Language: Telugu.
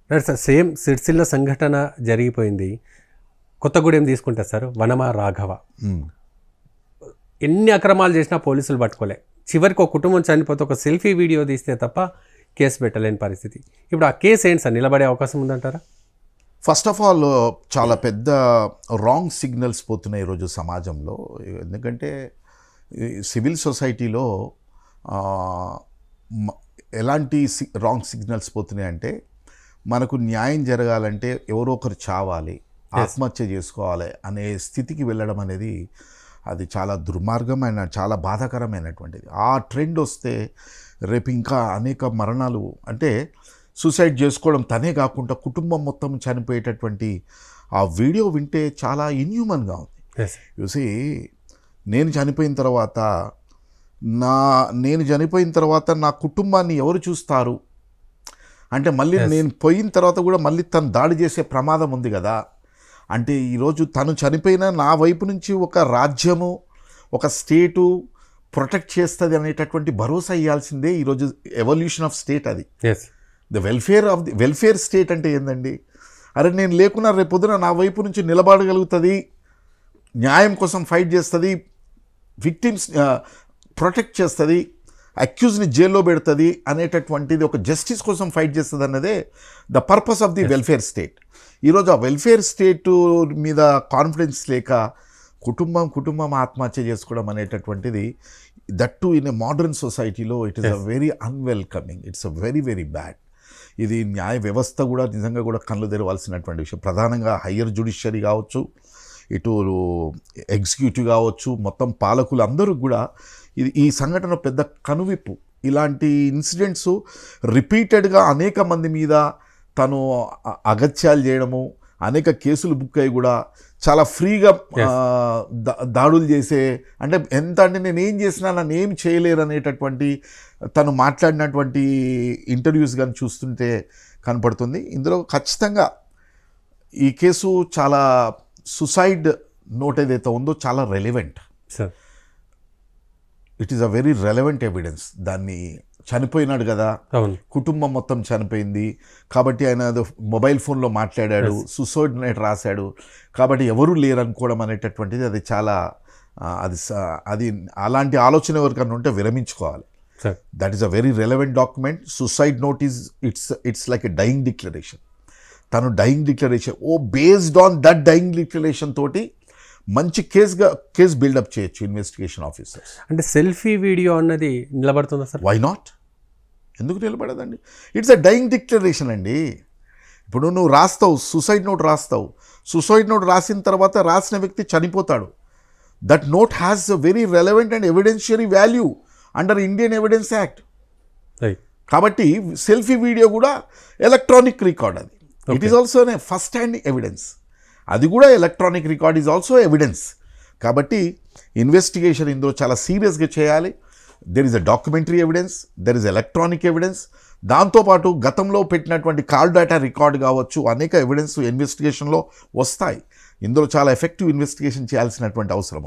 రైట్ సార్ సేమ్ సిరిసిల్ల సంఘటన జరిగిపోయింది కొత్తగూడెం తీసుకుంటే సార్ వనమా రాఘవ ఎన్ని అక్రమాలు చేసినా పోలీసులు పట్టుకోలే చివరికి ఒక కుటుంబం చనిపోతే ఒక సెల్ఫీ వీడియో తీస్తే తప్ప కేసు పెట్టలేని పరిస్థితి ఇప్పుడు ఆ కేసు ఏంటి సార్ నిలబడే అవకాశం ఉందంటారా ఫస్ట్ ఆఫ్ ఆల్ చాలా పెద్ద రాంగ్ సిగ్నల్స్ పోతున్నాయి ఈరోజు సమాజంలో ఎందుకంటే ఈ సివిల్ సొసైటీలో ఆ, మ- ఎలాంటి రాంగ్ సిగ్నల్స్ పోతున్నాయి అంటే మనకు న్యాయం జరగాలంటే ఎవరో ఒకరు చావాలి ఆత్మహత్య చేసుకోవాలి అనే స్థితికి వెళ్ళడం అనేది అది చాలా దుర్మార్గమైన చాలా బాధాకరమైనటువంటిది ఆ ట్రెండ్ వస్తే రేపు ఇంకా అనేక మరణాలు అంటే సూసైడ్ చేసుకోవడం తనే కాకుండా కుటుంబం మొత్తం చనిపోయేటటువంటి ఆ వీడియో వింటే చాలా ఇన్హ్యూమన్గా ఉంది ఎస్ చూసి నేను చనిపోయిన తర్వాత నా నేను చనిపోయిన తర్వాత నా కుటుంబాన్ని ఎవరు చూస్తారు అంటే మళ్ళీ నేను పోయిన తర్వాత కూడా మళ్ళీ తను దాడి చేసే ప్రమాదం ఉంది కదా అంటే ఈరోజు తను చనిపోయిన నా వైపు నుంచి ఒక రాజ్యము ఒక స్టేటు ప్రొటెక్ట్ చేస్తుంది అనేటటువంటి భరోసా ఇవ్వాల్సిందే ఈరోజు ఎవల్యూషన్ ఆఫ్ స్టేట్ అది as the welfare of the welfare state అంటే ఏందండి అరే నేను లేకున్నా రేపు పొద్దున నా వైపు నుంచి నిలబడగలుగుతుంది న్యాయం కోసం ఫైట్ చేస్తుంది విక్టిమ్స్ ప్రొటెక్ట్ చేస్తుంది అక్యూజ్ని జైల్లో పెడుతుంది అనేటటువంటిది ఒక జస్టిస్ కోసం ఫైట్ చేస్తుంది అన్నదే the purpose of the welfare state ఈరోజు ఆ వెల్ఫేర్ స్టేట్ మీద కాన్ఫిడెన్స్ లేక కుటుంబం కుటుంబం ఆత్మహత్య చేసుకోవడం అనేటటువంటిది that to in a modern సొసైటీలో it is a very unwelcoming it's a very very bad ఇది న్యాయ వ్యవస్థ కూడా నిజంగా కూడా కళ్ళు తెరవాల్సినటువంటి విషయం ప్రధానంగా హయ్యర్ జుడిషియరీ కావచ్చు ఇటు ఎగ్జిక్యూటివ్ కావచ్చు మొత్తం పాలకులు అందరూ కూడా ఇది ఈ సంఘటన పెద్ద కనువిప్పు ఇలాంటి ఇన్సిడెంట్స్ రిపీటెడ్గా అనేక మంది మీద తను అ- అగత్యాలు చేయడము అనేక కేసులు బుక్ అయ్యి కూడా చాలా ఫ్రీగా ఆ, దా- దాడులు చేసే అంటే ఎంత అంటే నేను ఏం చేసినా నన్ను ఏం చేయలేరు అనేటటువంటి తను మాట్లాడినటువంటి ఇంటర్వ్యూస్ కానీ చూస్తుంటే కనపడుతుంది ఇందులో ఖచ్చితంగా ఈ కేసు చాలా సుసైడ్ నోట్ ఏదైతే ఉందో చాలా relevant sir it is a very relevant evidence దాన్ని చనిపోయినాడు కదా అవును కుటుంబం మొత్తం చనిపోయింది కాబట్టి ఆయన ఏదో మొబైల్ ఫోన్లో మాట్లాడాడు సుసైడ్ నైట్ రాశాడు కాబట్టి ఎవరు లేరు అనుకోవడం అనేటటువంటిది అది చాలా ఆ, అది స- అది అలాంటి ఆలోచన ఎవరికన్నా ఉంటే విరమించుకోవాలి sir that is a very relevant document suicide note is it's it's like a dying declaration తను dying declaration oh based on that dying declaration తోటి మంచి కేసుగా కేసు బిల్డప్ చేయొచ్చు ఇన్వెస్టిగేషన్ ఆఫీసర్స్ అంటే సెల్ఫీ వీడియో అన్నది నిలబడుతుందా సార్ వై నాట్ ఎందుకు నిలబడదండి ఇట్స్ అ డైయింగ్ డిక్లరేషన్ అండి ఇప్పుడు నువ్వు రాస్తావు సూసైడ్ నోట్ రాస్తావు సూసైడ్ నోట్ రాసిన తర్వాత రాసిన వ్యక్తి చనిపోతాడు that note has a very relevant and evidentiary value under Indian Evidence Act right కాబట్టి సెల్ఫీ వీడియో కూడా ఎలక్ట్రానిక్ రికార్డ్ అది it is also first hand evidence అది కూడా electronic record is also evidence కాబట్టి ఇన్వెస్టిగేషన్ ఇందులో చాలా సీరియస్గా చేయాలి there is a documentary evidence there is electronic evidence దాంతోపాటు గతంలో పెట్టినటువంటి కాల్ డేటా రికార్డ్ కావచ్చు అనేక ఎవిడెన్స్ ఇన్వెస్టిగేషన్లో వస్తాయి ఇందులో చాలా ఎఫెక్టివ్ ఇన్వెస్టిగేషన్ చేయాల్సినటువంటి అవసరం